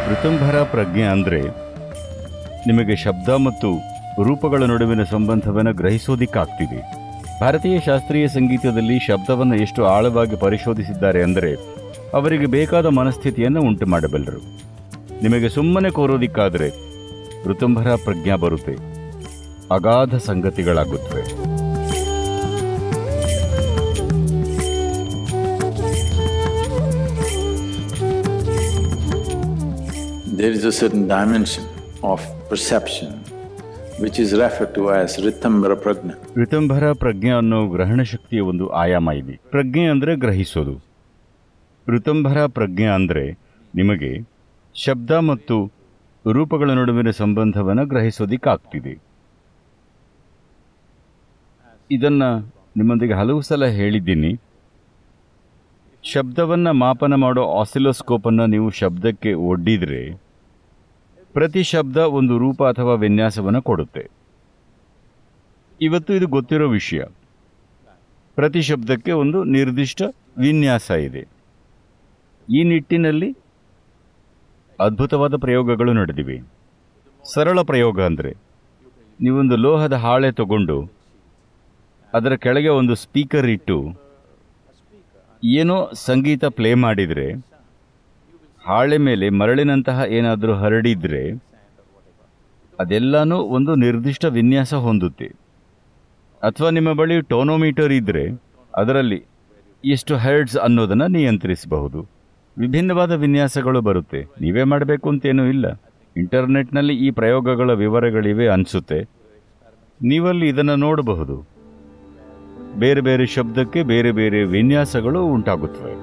ಋತುಂಭರ ಪ್ರಜ್ಞೆ ಅಂದರೆ ನಿಮಗೆ ಶಬ್ದ ಮತ್ತು ರೂಪಗಳ ನಡುವಿನ ಸಂಬಂಧವನ್ನು ಗ್ರಹಿಸೋದಿಕ್ಕಾಗ್ತಿದೆ ಭಾರತೀಯ ಶಾಸ್ತ್ರೀಯ ಸಂಗೀತದಲ್ಲಿ ಶಬ್ದವನ್ನು ಎಷ್ಟು ಆಳವಾಗಿ ಪರಿಶೋಧಿಸಿದ್ದಾರೆ ಅಂದರೆ ಅವರಿಗೆ ಬೇಕಾದ ಮನಸ್ಥಿತಿಯನ್ನು ಉಂಟು ಮಾಡಬಲ್ಲರು ನಿಮಗೆ ಸುಮ್ಮನೆ ಕೋರೋದಿಕ್ಕಾದರೆ ಋತುಂಭರ ಪ್ರಜ್ಞಾ ಬರುತ್ತೆ ಅಗಾಧ ಸಂಗತಿಗಳಾಗುತ್ತವೆ There is a certain dimension of perception which is referred to as Ritambara Prajna. ಋತಂಭರ ಪ್ರಜ್ಞೆ ಅನ್ನೋ ಗ್ರಹಣ ಶಕ್ತಿಯ ಒಂದು ಆಯಾಮ ಇದೆ ಪ್ರಜ್ಞೆ ಅಂದರೆ ಗ್ರಹಿಸೋದು ಋತಂಭರ ಪ್ರಜ್ಞೆ ಅಂದರೆ ನಿಮಗೆ ಶಬ್ದ ಮತ್ತು ರೂಪಗಳ ನಡುವಿನ ಸಂಬಂಧವನ್ನು ಗ್ರಹಿಸೋದಿಕ್ಕಾಗ್ತಿದೆ ಇದನ್ನ ನಿಮ್ಮೊಂದಿಗೆ ಹಲವು ಸಲ ಹೇಳಿದ್ದೀನಿ ಶಬ್ದವನ್ನು ಮಾಪನ ಮಾಡೋ ಆಸಿಲೋಸ್ಕೋಪನ್ನು ನೀವು ಶಬ್ದಕ್ಕೆ ಒಡ್ಡಿದ್ರೆ ಪ್ರತಿ ಶಬ್ದ ಒಂದು ರೂಪ ಅಥವಾ ವಿನ್ಯಾಸವನ್ನು ಕೊಡುತ್ತೆ ಇವತ್ತು ಇದು ಗೊತ್ತಿರೋ ವಿಷಯ ಪ್ರತಿ ಶಬ್ದಕ್ಕೆ ಒಂದು ನಿರ್ದಿಷ್ಟ ವಿನ್ಯಾಸ ಇದೆ ಈ ನಿಟ್ಟಿನಲ್ಲಿ ಅದ್ಭುತವಾದ ಪ್ರಯೋಗಗಳು ನಡೆದಿವೆ ಸರಳ ಪ್ರಯೋಗ ಅಂದರೆ ನೀವೊಂದು ಲೋಹದ ಹಾಳೆ ತಗೊಂಡು ಅದರ ಕೆಳಗೆ ಒಂದು ಸ್ಪೀಕರ್ ಇಟ್ಟು ಏನೋ ಸಂಗೀತ ಪ್ಲೇ ಮಾಡಿದರೆ ಹಾಳೆ ಮೇಲೆ ಮರಳಿನಂತಹ ಏನಾದರೂ ಹರಡಿದ್ರೆ ಅದೆಲ್ಲನೂ ಒಂದು ನಿರ್ದಿಷ್ಟ ವಿನ್ಯಾಸ ಹೊಂದುತ್ತೆ ಅಥವಾ ನಿಮ್ಮ ಬಳಿ ಟೋನೋಮೀಟರ್ ಇದ್ದರೆ ಅದರಲ್ಲಿ ಎಷ್ಟು ಹರ್ಡ್ಸ್ ಅನ್ನೋದನ್ನು ನಿಯಂತ್ರಿಸಬಹುದು ವಿಭಿನ್ನವಾದ ವಿನ್ಯಾಸಗಳು ಬರುತ್ತೆ ನೀವೇ ಮಾಡಬೇಕು ಅಂತೇನೂ ಇಲ್ಲ ಇಂಟರ್ನೆಟ್ನಲ್ಲಿ ಈ ಪ್ರಯೋಗಗಳ ವಿವರಗಳಿವೆ ಅನಿಸುತ್ತೆ ನೀವಲ್ಲಿ ಇದನ್ನು ನೋಡಬಹುದು ಬೇರೆ ಬೇರೆ ಶಬ್ದಕ್ಕೆ ಬೇರೆ ಬೇರೆ ವಿನ್ಯಾಸಗಳು ಉಂಟಾಗುತ್ತವೆ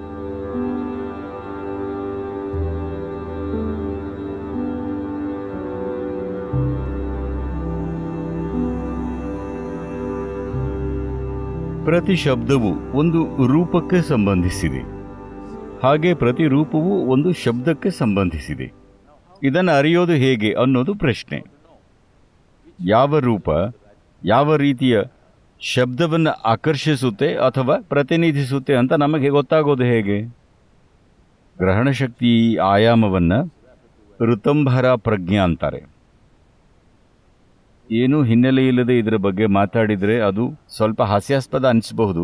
ಪ್ರತಿ ಶಬ್ದವು ಒಂದು ರೂಪಕ್ಕೆ ಸಂಬಂಧಿಸಿದೆ ಹಾಗೆ ಪ್ರತಿ ರೂಪವೂ ಒಂದು ಶಬ್ದಕ್ಕೆ ಸಂಬಂಧಿಸಿದೆ ಇದನ್ನು ಅರಿಯೋದು ಹೇಗೆ ಅನ್ನೋದು ಪ್ರಶ್ನೆ ಯಾವ ರೂಪ ಯಾವ ರೀತಿಯ ಶಬ್ದವನ್ನು ಆಕರ್ಷಿಸುತ್ತೆ ಅಥವಾ ಪ್ರತಿನಿಧಿಸುತ್ತೆ ಅಂತ ನಮಗೆ ಗೊತ್ತಾಗೋದು ಹೇಗೆ ಗ್ರಹಣಶಕ್ತಿ ಆಯಾಮವನ್ನು ಋತಂಭರ ಪ್ರಜ್ಞಾ ಅಂತಾರೆ ಏನು ಹಿನ್ನೆಲೆ ಇಲ್ಲದೆ ಇದರ ಬಗ್ಗೆ ಮಾತಾಡಿದರೆ ಅದು ಸ್ವಲ್ಪ ಹಾಸ್ಯಾಸ್ಪದ ಅನಿಸಬಹುದು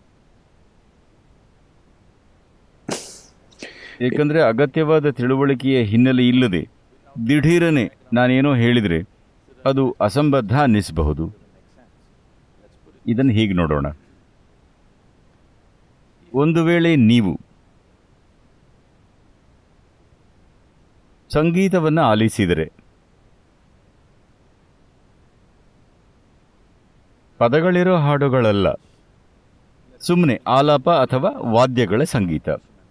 ಏಕೆಂದರೆ ಅಗತ್ಯವಾದ ತಿಳುವಳಿಕೆಯ ಹಿನ್ನೆಲೆ ಇಲ್ಲದೆ ದಿಢೀರನೆ ನಾನೇನೋ ಹೇಳಿದರೆ ಅದು ಅಸಂಬದ್ಧ ಅನ್ನಿಸಬಹುದು ಇದನ್ನು ಹೀಗೆ ನೋಡೋಣ ಒಂದು ವೇಳೆ ನೀವು ಸಂಗೀತವನ್ನು ಆಲಿಸಿದರೆ ಪದಗಳಿರೋ ಹಾಡುಗಳಲ್ಲ ಸುಮ್ಮನೆ ಆಲಾಪ ಅಥವಾ ವಾದ್ಯಗಳ ಸಂಗೀತ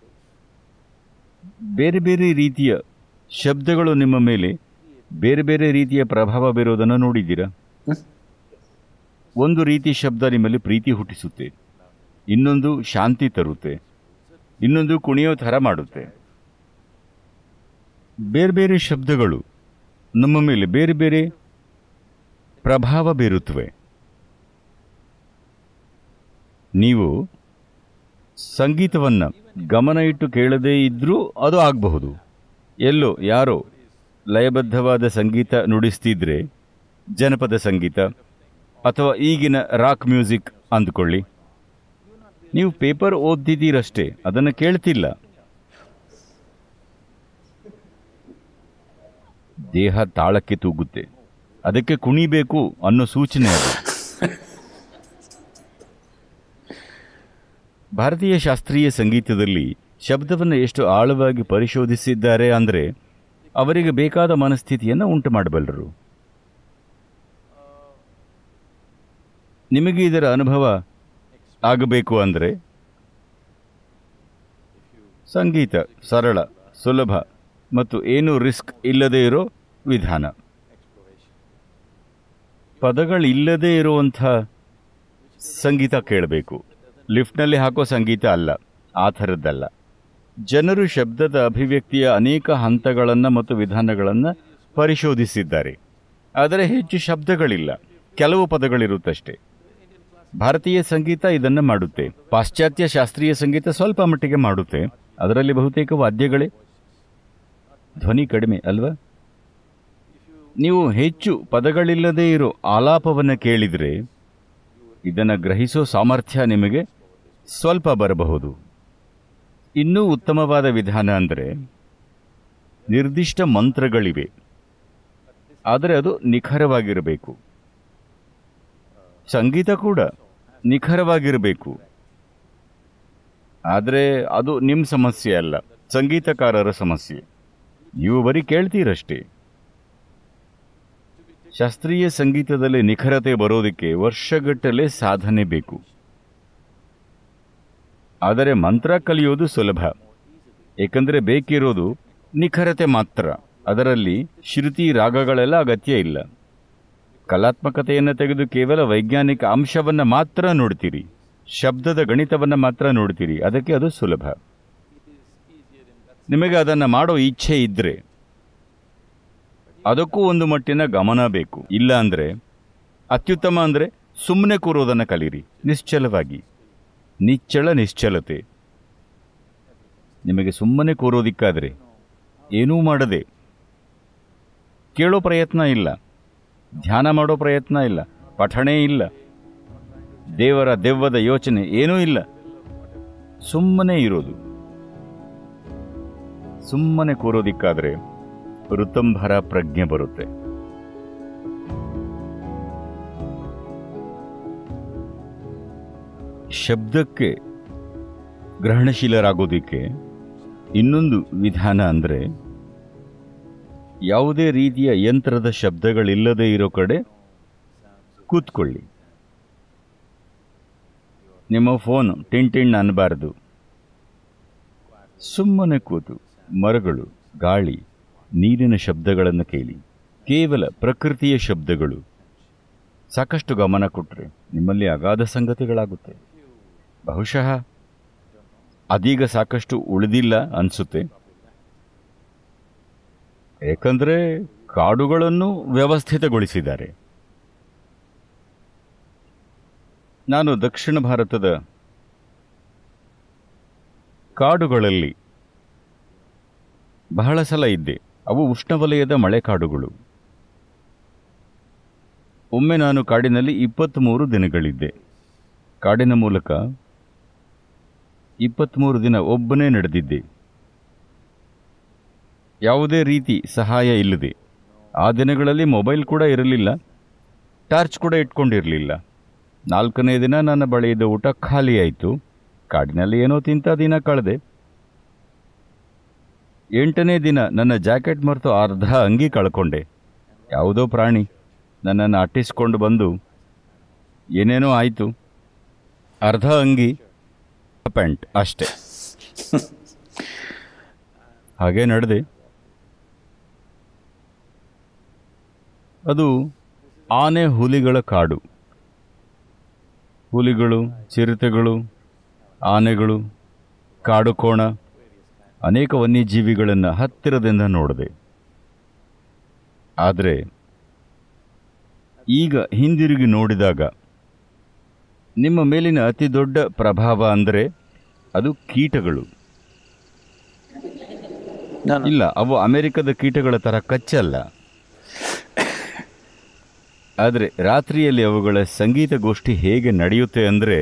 ಬೇರೆ ಬೇರೆ ರೀತಿಯ ಶಬ್ದಗಳು ನಿಮ್ಮ ಮೇಲೆ ಬೇರೆ ಬೇರೆ ರೀತಿಯ ಪ್ರಭಾವ ಬೀರೋದನ್ನು ನೋಡಿದ್ದೀರಾ ಒಂದು ರೀತಿ ಶಬ್ದ ನಿಮ್ಮಲ್ಲಿ ಪ್ರೀತಿ ಹುಟ್ಟಿಸುತ್ತೆ ಇನ್ನೊಂದು ಶಾಂತಿ ತರುತ್ತೆ ಇನ್ನೊಂದು ಕುಣಿಯೋ ಥರ ಮಾಡುತ್ತೆ ಬೇರೆ ಬೇರೆ ಶಬ್ದಗಳು ನಮ್ಮ ಮೇಲೆ ಬೇರೆ ಬೇರೆ ಪ್ರಭಾವ ಬೀರುತ್ತವೆ ನೀವು ಸಂಗೀತವನ್ನು ಗಮನ ಇಟ್ಟು ಕೇಳದೇ ಇದ್ರೂ ಅದು ಆಗಬಹುದು ಎಲ್ಲೋ ಯಾರೋ ಲಯಬದ್ಧವಾದ ಸಂಗೀತ ನುಡಿಸ್ತಿದ್ರೆ ಜನಪದ ಸಂಗೀತ ಅಥವಾ ಈಗಿನ ರಾಕ್ ಮ್ಯೂಸಿಕ್ ಅಂದ್ಕೊಳ್ಳಿ ನೀವು ಪೇಪರ್ ಓದ್ತಿದ್ದೀರಷ್ಟೇ ಅದನ್ನು ಕೇಳ್ತಿಲ್ಲ ದೇಹ ತಾಳಕ್ಕೆ ತೂಗುತ್ತೆ ಅದಕ್ಕೆ ಕುಣಿಬೇಕು ಅನ್ನೋ ಸೂಚನೆ ಅದು ಭಾರತೀಯ ಶಾಸ್ತ್ರೀಯ ಸಂಗೀತದಲ್ಲಿ ಶಬ್ದವನ್ನು ಎಷ್ಟು ಆಳವಾಗಿ ಪರಿಶೋಧಿಸಿದ್ದಾರೆ ಅಂದರೆ ಅವರಿಗೆ ಬೇಕಾದ ಮನಸ್ಥಿತಿಯನ್ನು ಉಂಟು ಮಾಡಬಲ್ಲರು ನಿಮಗೆ ಇದರ ಅನುಭವ ಆಗಬೇಕು ಅಂದರೆ ಸಂಗೀತ ಸರಳ ಸುಲಭ ಮತ್ತು ಏನೂ ರಿಸ್ಕ್ ಇಲ್ಲದೇ ಇರೋ ವಿಧಾನ ಪದಗಳಿಲ್ಲದೇ ಇರುವಂಥ ಸಂಗೀತ ಕೇಳಬೇಕು ಲಿಫ್ಟ್ನಲ್ಲಿ ಹಾಕೋ ಸಂಗೀತ ಅಲ್ಲ ಆ ಥರದ್ದಲ್ಲ ಜನರು ಶಬ್ದದ ಅಭಿವ್ಯಕ್ತಿಯ ಅನೇಕ ಹಂತಗಳನ್ನು ಮತ್ತು ವಿಧಾನಗಳನ್ನು ಪರಿಶೋಧಿಸಿದ್ದಾರೆ ಆದರೆ ಹೆಚ್ಚು ಶಬ್ದಗಳಿಲ್ಲ ಕೆಲವು ಪದಗಳಿರುತ್ತಷ್ಟೇ ಭಾರತೀಯ ಸಂಗೀತ ಇದನ್ನು ಮಾಡುತ್ತೆ ಪಾಶ್ಚಾತ್ಯ ಶಾಸ್ತ್ರೀಯ ಸಂಗೀತ ಸ್ವಲ್ಪ ಮಟ್ಟಿಗೆ ಮಾಡುತ್ತೆ ಅದರಲ್ಲಿ ಬಹುತೇಕ ವಾದ್ಯಗಳೇ ಧ್ವನಿ ಕಡಿಮೆ ಅಲ್ವಾ ನೀವು ಹೆಚ್ಚು ಪದಗಳಿಲ್ಲದೆ ಇರೋ ಆಲಾಪವನ್ನು ಕೇಳಿದರೆ ಇದನ್ನು ಗ್ರಹಿಸೋ ಸಾಮರ್ಥ್ಯ ನಿಮಗೆ ಸ್ವಲ್ಪ ಬರಬಹುದು ಇನ್ನೂ ಉತ್ತಮವಾದ ವಿಧಾನ ಅಂದರೆ ನಿರ್ದಿಷ್ಟ ಮಂತ್ರಗಳಿವೆ ಆದರೆ ಅದು ನಿಖರವಾಗಿರಬೇಕು ಸಂಗೀತ ಕೂಡ ನಿಖರವಾಗಿರಬೇಕು ಆದರೆ ಅದು ನಿಮ್ಮ ಸಮಸ್ಯೆ ಅಲ್ಲ ಸಂಗೀತಕಾರರ ಸಮಸ್ಯೆ ನೀವು ಬರೀ ಕೇಳ್ತೀರಷ್ಟೇ ಶಾಸ್ತ್ರೀಯ ಸಂಗೀತದಲ್ಲಿ ನಿಖರತೆ ಬರೋದಕ್ಕೆ ವರ್ಷಗಟ್ಟಲೆ ಸಾಧನೆ ಬೇಕು ಆದರೆ ಮಂತ್ರ ಕಲಿಯೋದು ಸುಲಭ ಏಕೆಂದರೆ ಬೇಕಿರೋದು ನಿಖರತೆ ಮಾತ್ರ ಅದರಲ್ಲಿ ಶ್ರುತಿ ರಾಗಗಳೆಲ್ಲ ಅಗತ್ಯ ಇಲ್ಲ ಕಲಾತ್ಮಕತೆಯನ್ನು ತೆಗೆದು ಕೇವಲ ವೈಜ್ಞಾನಿಕ ಅಂಶವನ್ನು ಮಾತ್ರ ನೋಡ್ತೀರಿ ಶಬ್ದದ ಗಣಿತವನ್ನು ಮಾತ್ರ ನೋಡ್ತೀರಿ ಅದಕ್ಕೆ ಅದು ಸುಲಭ ನಿಮಗೆ ಅದನ್ನು ಮಾಡೋ ಇಚ್ಛೆ ಇದ್ದರೆ ಅದಕ್ಕೂ ಒಂದು ಮಟ್ಟಿನ ಗಮನ ಬೇಕು ಇಲ್ಲ ಅಂದರೆ ಅತ್ಯುತ್ತಮ ಅಂದರೆ ಸುಮ್ಮನೆ ಕೂರೋದನ್ನು ಕಲೀರಿ ನಿಶ್ಚಲವಾಗಿ ನಿಚ್ಚಳ ನಿಶ್ಚಲತೆ ನಿಮಗೆ ಸುಮ್ಮನೆ ಕೂರೋದಿಕ್ಕಾದರೆ ಏನೂ ಮಾಡದೆ ಕೇಳೋ ಪ್ರಯತ್ನ ಇಲ್ಲ ಧ್ಯಾನ ಮಾಡೋ ಪ್ರಯತ್ನ ಇಲ್ಲ ಪಠಣೆ ಇಲ್ಲ ದೇವರ ದೆವ್ವದ ಯೋಚನೆ ಏನೂ ಇಲ್ಲ ಸುಮ್ಮನೆ ಇರೋದು ಸುಮ್ಮನೆ ಕೂರೋದಿಕ್ಕಾದರೆ ಋತಂಭರ ಪ್ರಜ್ಞೆ ಬರುತ್ತೆ ಶಬ್ದಕ್ಕೆ ಗ್ರಹಣಶೀಲರಾಗೋದಿಕ್ಕೆ ಇನ್ನೊಂದು ವಿಧಾನ ಅಂದರೆ ಯಾವುದೇ ರೀತಿಯ ಯಂತ್ರದ ಶಬ್ದಗಳಿಲ್ಲದೆ ಇರೋ ಕಡೆ ಕೂತ್ಕೊಳ್ಳಿ ನಿಮ್ಮ ಫೋನ್ ಟಿಣ್ ಟಿಣ್ ಅನ್ನಬಾರ್ದು ಸುಮ್ಮನೆ ಕೂತು ಮರಗಳು ಗಾಳಿ ನೀರಿನ ಶಬ್ದಗಳನ್ನು ಕೇಳಿ ಕೇವಲ ಪ್ರಕೃತಿಯ ಶಬ್ದಗಳು ಸಾಕಷ್ಟು ಗಮನ ಕೊಟ್ಟರೆ ನಿಮ್ಮಲ್ಲಿ ಅಗಾಧ ಸಂಗತಿಗಳಾಗುತ್ತೆ ಬಹುಶಃ ಅದೀಗ ಸಾಕಷ್ಟು ಉಳಿದಿಲ್ಲ ಅನಿಸುತ್ತೆ ಏಕೆಂದರೆ ಕಾಡುಗಳನ್ನು ವ್ಯವಸ್ಥಿತಗೊಳಿಸಿದ್ದಾರೆ ನಾನು ದಕ್ಷಿಣ ಭಾರತದ ಕಾಡುಗಳಲ್ಲಿ ಬಹಳ ಸಲ ಇದ್ದೆ ಅವು ಉಷ್ಣವಲಯದ ಮಳೆಕಾಡುಗಳು ಒಮ್ಮೆ ನಾನು ಕಾಡಿನಲ್ಲಿ ಇಪ್ಪತ್ತ್ಮೂರು ದಿನಗಳಿದ್ದೆ ಕಾಡಿನ ಮೂಲಕ ಇಪ್ಪತ್ತ್ಮೂರು ದಿನ ಒಬ್ಬನೇ ನಡೆದಿದ್ದೆ ಯಾವುದೇ ರೀತಿ ಸಹಾಯ ಇಲ್ಲದೆ ಆ ದಿನಗಳಲ್ಲಿ ಮೊಬೈಲ್ ಕೂಡ ಇರಲಿಲ್ಲ ಟಾರ್ಚ್ ಕೂಡ ಇಟ್ಕೊಂಡಿರಲಿಲ್ಲ ನಾಲ್ಕನೇ ದಿನ ನನ್ನ ಬಳಿ ಇದ್ದ ಊಟ ಖಾಲಿಯಾಯಿತು ಕಾಡಿನಲ್ಲಿ ಏನೋ ತಿಂತ ದಿನ ಕಳೆದೆ ಎಂಟನೇ ದಿನ ನನ್ನ ಜಾಕೆಟ್ ಮರೆತು ಅರ್ಧ ಅಂಗಿ ಕಳ್ಕೊಂಡೆ ಯಾವುದೋ ಪ್ರಾಣಿ ನನ್ನನ್ನು ಅಟ್ಟಿಸ್ಕೊಂಡು ಬಂದು ಏನೇನೋ ಆಯಿತು ಅರ್ಧ ಅಂಗಿ ಪ್ಯಾಂಟ್ ಅಷ್ಟೆ ಹಾಗೆ ನಡೆದೆ ಅದು ಆನೆ ಹುಲಿಗಳ ಕಾಡು ಹುಲಿಗಳು ಚಿರತೆಗಳು ಆನೆಗಳು ಕಾಡು ಕೋಣ ಅನೇಕ ವನ್ಯಜೀವಿಗಳನ್ನು ಹತ್ತಿರದಿಂದ ನೋಡಿದೆ ಆದರೆ ಈಗ ಹಿಂದಿರುಗಿ ನೋಡಿದಾಗ ನಿಮ್ಮ ಮೇಲಿನ ಅತಿ ದೊಡ್ಡ ಪ್ರಭಾವ ಅಂದರೆ ಅದು ಕೀಟಗಳು No, no. ಇಲ್ಲ ಅವು ಅಮೆರಿಕದ ಕೀಟಗಳ ಥರ ಕಚ್ಚಲ್ಲ ಆದರೆ ರಾತ್ರಿಯಲ್ಲಿ ಅವುಗಳ ಸಂಗೀತ ಗೋಷ್ಠಿ ಹೇಗೆ ನಡೆಯುತ್ತೆ ಅಂದರೆ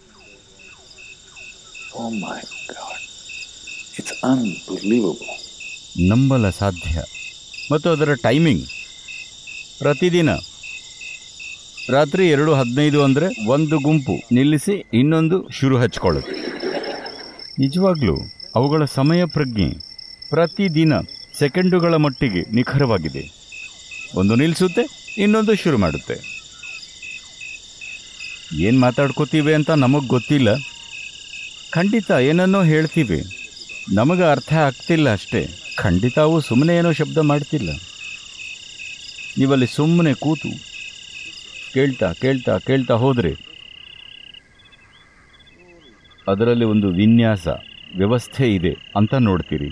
Oh my God. It's unbelievable. ನಂಬಲ ಸಾಧ್ಯ ಮತ್ತು ಅದರ ಟೈಮಿಂಗ್ ಪ್ರತಿದಿನ ರಾತ್ರಿ ಎರಡು ಹದಿನೈದು ಅಂದರೆ ಒಂದು ಗುಂಪು ನಿಲ್ಲಿಸಿ ಇನ್ನೊಂದು ಶುರು ಹಚ್ಕೊಳ್ಳುತ್ತೆ ನಿಜವಾಗ್ಲೂ ಅವುಗಳ ಸಮಯ ಪ್ರಜ್ಞೆ ಪ್ರತಿದಿನ ಸೆಕೆಂಡುಗಳ ಮಟ್ಟಿಗೆ ನಿಖರವಾಗಿದೆ ಒಂದು ನಿಲ್ಲಿಸುತ್ತೆ ಇನ್ನೊಂದು ಶುರು ಮಾಡುತ್ತೆ ಏನು ಮಾತಾಡ್ಕೋತೀವಿ ಅಂತ ನಮಗೆ ಗೊತ್ತಿಲ್ಲ ಖಂಡಿತ ಏನನ್ನೋ ಹೇಳ್ತೀವಿ ನಮಗೆ ಅರ್ಥ ಆಗ್ತಿಲ್ಲ ಅಷ್ಟೇ ಖಂಡಿತ ಅವು ಸುಮ್ಮನೆ ಏನೋ ಶಬ್ದ ಮಾಡ್ತಿಲ್ಲ ನೀವಲ್ಲಿ ಸುಮ್ಮನೆ ಕೂತು ಕೇಳ್ತಾ ಕೇಳ್ತಾ ಕೇಳ್ತಾ ಹೋದರೆ ಅದರಲ್ಲಿ ಒಂದು ವಿನ್ಯಾಸ ವ್ಯವಸ್ಥೆ ಇದೆ ಅಂತ ನೋಡ್ತೀರಿ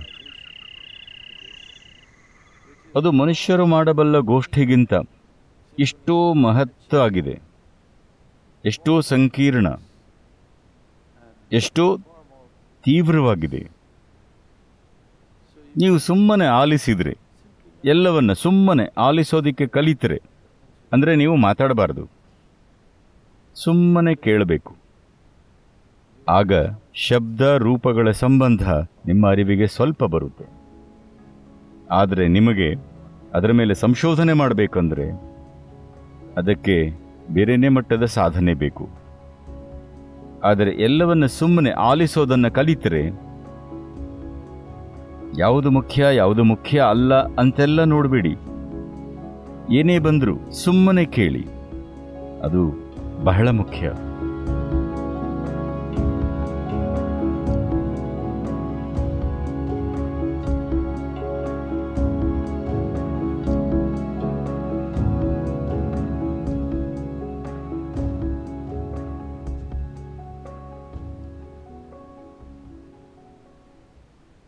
ಅದು ಮನುಷ್ಯರು ಮಾಡಬಲ್ಲ ಗೋಷ್ಠಿಗಿಂತ ಎಷ್ಟೋ ಮಹತ್ವ ಆಗಿದೆ ಎಷ್ಟೋ ಸಂಕೀರ್ಣ ಎಷ್ಟೋ ತೀವ್ರವಾಗಿದೆ ನೀವು ಸುಮ್ಮನೆ ಆಲಿಸಿದ್ರೆ ಎಲ್ಲವನ್ನ ಸುಮ್ಮನೆ ಆಲಿಸೋದಿಕ್ಕೆ ಕಲಿತರೆ ಅಂದರೆ ನೀವು ಮಾತಾಡಬಾರ್ದು ಸುಮ್ಮನೆ ಕೇಳಬೇಕು ಆಗ ಶಬ್ದ ರೂಪಗಳ ಸಂಬಂಧ ನಿಮ್ಮ ಅರಿವಿಗೆ ಸ್ವಲ್ಪ ಬರುತ್ತೆ ಆದರೆ ನಿಮಗೆ ಅದರ ಮೇಲೆ ಸಂಶೋಧನೆ ಮಾಡಬೇಕಂದ್ರೆ ಅದಕ್ಕೆ ಬೇರೆನೇ ಮಟ್ಟದ ಸಾಧನೆ ಬೇಕು ಆದರೆ ಎಲ್ಲವನ್ನ ಸುಮ್ಮನೆ ಆಲಿಸೋದನ್ನು ಕಲಿತರೆ ಯಾವುದು ಮುಖ್ಯ ಯಾವುದು ಮುಖ್ಯ ಅಲ್ಲ ಅಂತೆಲ್ಲ ನೋಡಬೇಡಿ ಏನೇ ಬಂದರೂ ಸುಮ್ಮನೆ ಕೇಳಿ ಅದು ಬಹಳ ಮುಖ್ಯ